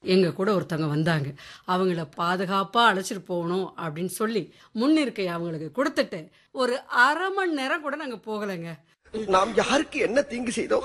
எங்க கூட ஒருத்தவங்க வந்தாங்க அவங்கள பாதுகாப்பா அழைச்சிட்டு போகணும் அப்படின்னு சொல்லி முன்னிருக்கை அவங்களுக்கு கொடுத்துட்டு ஒரு அரை மணி நேரம் கூட நாங்க போகலைங்க நாம் யாருக்கு என்ன தீங்கு செய்தோம்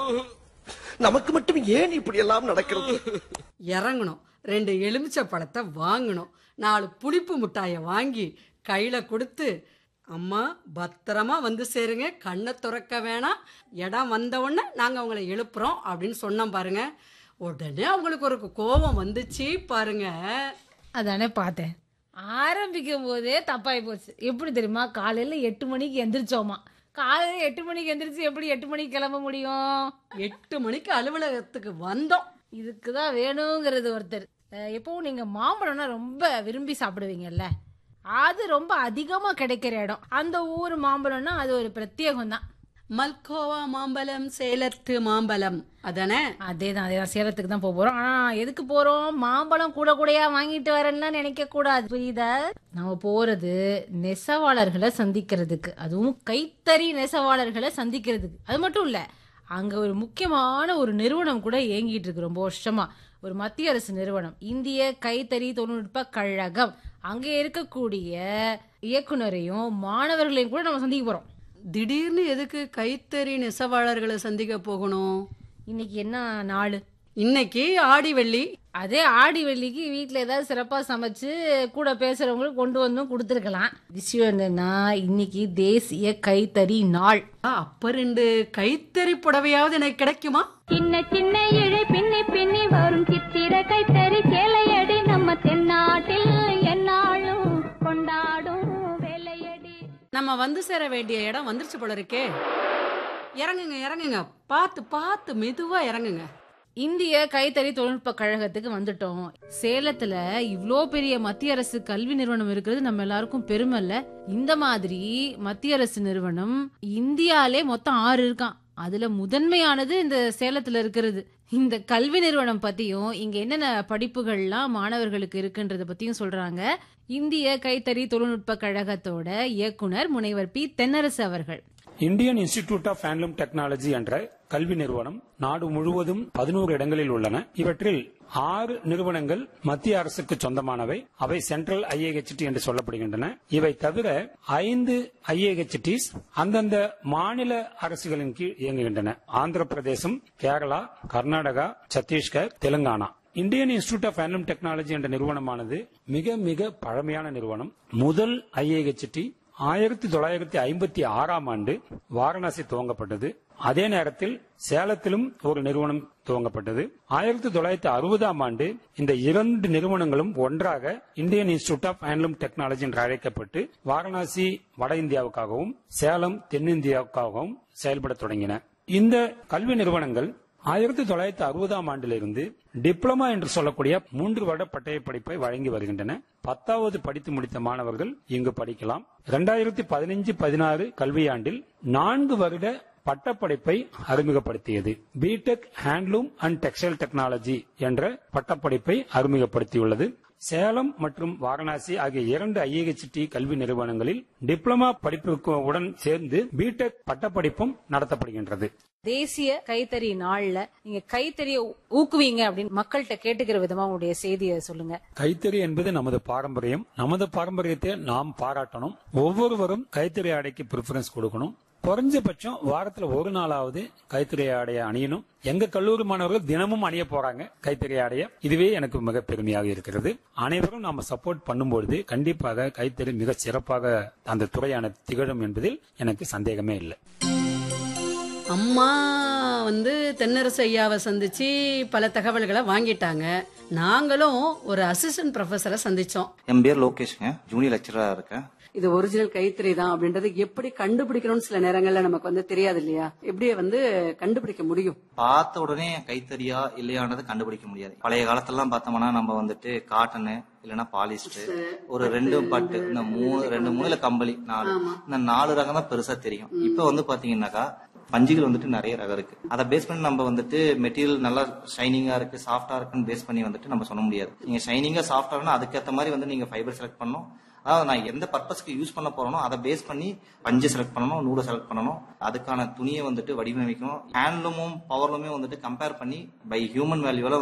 நமக்கு மட்டும் ஏன் இப்படி எல்லாம் நடக்கிறது இறங்கணும் ரெண்டு எலுமிச்சை பழத்தை வாங்கணும் நாலு புளிப்பு மிட்டாயை வாங்கி கையில கொடுத்து அம்மா பத்திரமா வந்து சேருங்க கண்ணை துறக்க வேணாம் இடம் வந்த உடனே நாங்கள் அவங்கள எழுப்புறோம் அப்படின்னு சொன்னோம் பாருங்க உடனே அவங்களுக்கு ஒரு கோபம் வந்துச்சு பாருங்க அதானே பார்த்தேன் ஆரம்பிக்கும் போதே தப்பாகி போச்சு எப்படி தெரியுமா காலையில் எட்டு மணிக்கு எந்திரிச்சோமா காலையில் எட்டு மணிக்கு எந்திரிச்சு எப்படி எட்டு மணிக்கு கிளம்ப முடியும் எட்டு மணிக்கு அலுவலகத்துக்கு வந்தோம் இதுக்கு தான் வேணுங்கிறது ஒருத்தர் அஹ் எப்பவும் நீங்கள் மாம்பழம்னா ரொம்ப விரும்பி சாப்பிடுவீங்கல்ல அது ரொம்ப அதிகமாக கிடைக்கிற இடம் அந்த ஊர் மாம்பழம்னா அது ஒரு பிரத்யேகம் தான் மல்கோவா மாம்பழம் சேலத்து மாம்பழம் அதானே அதே தான் அதே தான் சேலத்துக்கு தான் போக போகிறோம் ஆனால் எதுக்கு போகிறோம் மாம்பழம் கூட கூடையா வாங்கிட்டு வரேன்லாம் நினைக்கக்கூடாது புரியுதா நம்ம போகிறது நெசவாளர்களை சந்திக்கிறதுக்கு அதுவும் கைத்தறி நெசவாளர்களை சந்திக்கிறதுக்கு அது மட்டும் இல்லை அங்கே ஒரு முக்கியமான ஒரு நிறுவனம் கூட இயங்கிட்டு இருக்கு ரொம்ப வருஷமா ஒரு மத்திய அரசு நிறுவனம் இந்திய கைத்தறி தொழில்நுட்ப கழகம் அங்கே இருக்கக்கூடிய இயக்குனரையும் மாணவர்களையும் கூட நம்ம சந்திக்க போகிறோம் திடீர்னு எதுக்கு கைத்தறி நெசவாளர்களை சந்திக்க போகணும் இன்னைக்கு என்ன நாள் இன்னைக்கு ஆடி வெள்ளி அதே ஆடி வெள்ளிக்கு வீட்டில் ஏதாவது சிறப்பாக சமைச்சு கூட பேசுகிறவங்களுக்கு கொண்டு வந்தும் கொடுத்துருக்கலாம் விஷயம் என்னன்னா இன்னைக்கு தேசிய கைத்தறி நாள் ஆ, அப்ப ரெண்டு கைத்தறி புடவையாவது எனக்கு கிடைக்குமா சின்ன சின்ன இழை பின்னி பின்னி வரும் சித்திர கைத்தறி சேலையடி நம்ம தென்னாட்டில் என்னாலும் கொண்டாடும் வேலையடி நம்ம வந்து சேர வேண்டிய இடம் வந்துருச்சு போல இருக்கே இறங்குங்க இறங்குங்க பார்த்து பார்த்து மெதுவா இறங்குங்க இந்திய கைத்தறி தொழில்நுட்ப கழகத்துக்கு வந்துட்டோம் சேலத்துல இவ்ளோ பெரிய மத்திய அரசு கல்வி நிறுவனம் இருக்கிறது நம்ம எல்லாருக்கும் பெருமை இல்ல இந்த மாதிரி மத்திய அரசு நிறுவனம் இந்தியாலே மொத்தம் ஆறு இருக்கான் அதுல முதன்மையானது இந்த சேலத்துல இருக்கிறது இந்த கல்வி நிறுவனம் பத்தியும் இங்க என்னென்ன படிப்புகள்லாம் மாணவர்களுக்கு இருக்குன்றத பத்தியும் சொல்றாங்க இந்திய கைத்தறி தொழில்நுட்ப கழகத்தோட இயக்குனர் முனைவர் பி தென்னரசு அவர்கள் Indian Institute of Handloom Technology என்ற கல்வி நிறுவனம் நாடு முழுவதும் பதினோரு இடங்களில் உள்ளன இவற்றில் ஆறு நிறுவனங்கள் மத்திய அரசுக்கு சொந்தமானவை அவை சென்ட்ரல் ஐஏஹெச்டி என்று சொல்லப்படுகின்றன இவை தவிர ஐந்து ஐஏஹெச்டிஸ் அந்தந்த மாநில அரசுகளின் கீழ் இயங்குகின்றன Andhra Pradesh Kerala Karnataka Chhattisgarh Telangana Indian Institute of Handloom Technology என்ற நிறுவனமானது மிக மிக பழமையான நிறுவனம் முதல் ஐஏஹெச்டி ஆயிரத்தி தொள்ளாயிரத்தி ஐம்பத்தி ஆறாம் ஆண்டு வாரணாசி துவங்கப்பட்டது அதே நேரத்தில் சேலத்திலும் ஒரு நிறுவனம் துவங்கப்பட்டது ஆயிரத்தி தொள்ளாயிரத்தி அறுபதாம் ஆண்டு இந்த இரண்டு நிறுவனங்களும் ஒன்றாக Indian Institute of Handloom Technology என்று அழைக்கப்பட்டு வாரணாசி வட இந்தியாவுக்காகவும் சேலம் தென்னிந்தியாவுக்காகவும் செயல்பட தொடங்கின இந்த கல்வி நிறுவனங்கள் ஆயிரத்தி தொள்ளாயிரத்தி அறுபதாம் ஆண்டிலிருந்து டிப்ளமா என்று சொல்லக்கூடிய மூன்று வருட பட்டய படிப்பை வழங்கி வருகின்றன பத்தாவது படித்து முடித்த மாணவர்கள் இங்கு படிக்கலாம் இரண்டாயிரத்தி பதினைஞ்சு பதினாறு கல்வியாண்டில் நான்கு வருட பட்டப்படிப்பை அறிமுகப்படுத்தியது BTech handloom and textile technology என்ற பட்டப்படிப்பை அறிமுகப்படுத்தியுள்ளது சேலம் மற்றும் வாரணாசி ஆகிய இரண்டு ஐஏஹெச்டி கல்வி நிறுவனங்களில் டிப்ளமா படிப்புக்கு உடன் சேர்ந்து பிடெக் பட்டப்படிப்பும் நடத்தப்படுகின்றது தேசிய கைத்தறி நாள்ல நீங்க கைத்தறிய ஊக்குவீங்க அப்படின்னு மக்கள்கிட்ட கேட்டுக்கிற விதமா உங்களுடைய செய்தியை சொல்லுங்க கைத்தறி என்பது நமது பாரம்பரியம் நமது பாரம்பரியத்தை நாம் பாராட்டணும் ஒவ்வொருவரும் கைத்தறி ஆடைக்கு ப்ரிஃபரன்ஸ் கொடுக்கணும் குறைஞ்சபட்சம் வாரத்துல ஒரு நாளாவது கைத்தறி ஆடைய அணியணும் எங்க கல்லூரி மாணவர்கள் தினமும் அணிய போறாங்க கைத்தறி ஆடைய இதுவே எனக்கு மிக பெருமையாக இருக்கிறது அனைவரும் நாம சப்போர்ட் பண்ணும்பொழுது கண்டிப்பாக கைத்தறி மிக சிறப்பாக அந்த துறையான திகழும் என்பதில் எனக்கு சந்தேகமே இல்லை அம்மா வந்து தென்னரசு ஐயாவை சந்திச்சு பல தகவல்களை வாங்கிட்டாங்க நாங்களும் ஒரு அசிஸ்டன்ட் ப்ரொஃபஸரை சந்திச்சோம் என் பேர் லோகேஷ்ங்க ஜூனியர் லெக்சரா இருக்கேன் இது ஒரிஜினல் கைத்தறி தான் அப்படின்றது எப்படி கண்டுபிடிக்கணும்னு சில நேரங்கள்ல நமக்கு வந்து தெரியாது இல்லையா எப்படி வந்து கண்டுபிடிக்க முடியும் பார்த்த உடனே கைத்தறியா இல்லையானது கண்டுபிடிக்க முடியாது பழைய காலத்துலலாம் பார்த்தோம்னா நம்ம வந்துட்டு காட்டனு இல்லைன்னா பாலிஸ்டர் ஒரு ரெண்டு பட்டு இந்த மூணு ரெண்டு மூணுல கம்பளி நாலு இந்த நாலு ரகம் தான் பெருசா தெரியும் இப்ப வந்து பாத்தீங்கன்னாக்கா பஞ்சுகள் வந்துட்டு நிறைய ரகம் இருக்கு அதை பேஸ் பண்ணி நம்ம வந்துட்டு மெட்டீரியல் நல்லா ஷைனிங்கா இருக்கு சாஃப்டா இருக்குன்னு பேஸ் பண்ணி வந்துட்டு நம்ம சொல்ல முடியாது நீங்க ஷைனிங்கா சாஃப்டா அதுக்கேற்ற மாதிரி வந்து நீங்க ஃபைபர் செலக்ட் பண்ணணும் அதாவது நான் எந்த பர்பஸ்க்கு யூஸ் பண்ண போறேனோ அதை பேஸ் பண்ணி பஞ்சை செலக்ட் பண்ணணும் நூலை செலக்ட் பண்ணணும் அதுக்கான துணியை வந்துட்டு வடிவமைக்கணும் ஹேண்ட்லூமும் பவர்லூமே வந்துட்டு கம்பேர் பண்ணி பை ஹியூமன் வேல்யூல